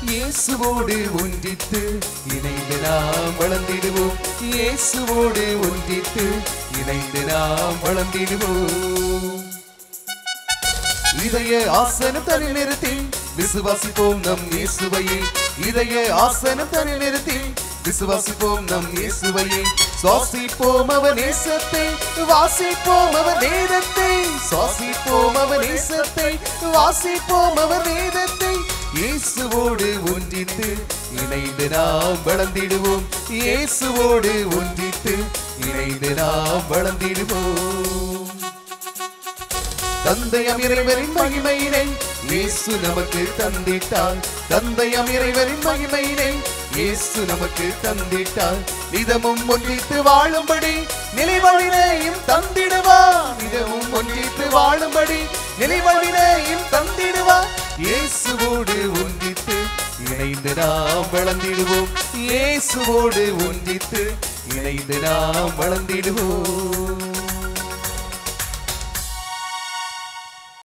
இயேசுவோடு ஒன்றித்து இணைந்து நாம் வளர்ந்திடுவோம் இயேசுவோடு ஒன்றித்து இணைந்து நாம் வளர்ந்திடுவோம் இதய ஆசனம் தனி நிறுத்தி விசுவாசிப்போம் நம் இயேசுவையே இதய ஆசனம் தனி நிறுத்தி விசுவாசிப்போம் நம் இயேசுவையே சுவாசிப்போம் அவர் நேசத்தை வாசிப்போம் அவர் வேதத்தை சுவாசிப்போம் அவர் நேசத்தை வாசிப்போம் அவர் வேதத்தை இயேசுவோடு ஒன்றித்து இணைந்து நாம் வளர்ந்திடுவோம் இயேசுவோடு ஒன்றித்து இணைந்து நாம் வளர்ந்திடுவோம் தந்தையம் இறைவரின் மகிமையினை இயேசு நமக்கு தந்திட்டார் தந்தையம் இறைவரின் மகிமையினை இயேசு நமக்கு தந்திட்டார் நிதமும் ஒன்றித்து வாழும்படி நிலைவழினையும் தந்திடுவார் நிதமும் ஒன்றித்து வாழும்படி நிலைவழினையும் தந்திடுவார் இயேசுவோடு ஒன்றித்து இணைந்து நாம் வளர்ந்திடுவோம் இயேசுவோடு ஒன்றித்து இணைந்து நாம் வளர்ந்திடுவோம்